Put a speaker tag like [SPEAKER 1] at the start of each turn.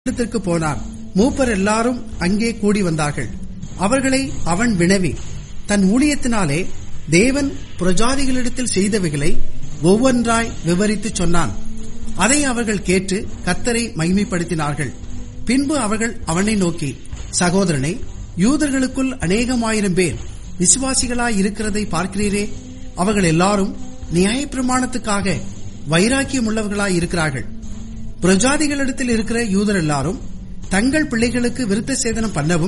[SPEAKER 1] இடத்திற்கு போனான் மூப்பர் எல்லாரும் அங்கே கூடி வந்தார்கள் அவர்களை அவன் வினவி தன் ஊழியத்தினாலே தேவன் புரஜாதிகளிடத்தில் செய்தவைகளை ஒவ்வொன்றாய் விவரித்துச் சொன்னான் அதை அவர்கள் கேட்டு கத்தரை மகிமைப்படுத்தினார்கள் பின்பு அவர்கள் அவனை நோக்கி சகோதரனை யூதர்களுக்குள் அநேகமாயிரம் பேர் விசுவாசிகளாய் இருக்கிறதை பார்க்கிறீரே அவர்கள் எல்லாரும் நியாயப்பிரமாணத்துக்காக வைராக்கியம் உள்ளவர்களாய் இருக்கிறார்கள் புரஜாதிகளிடத்தில் இருக்கிற யூதர் எல்லாரும் தங்கள் பிள்ளைகளுக்கு விருத்த சேதனம் பண்ணவும்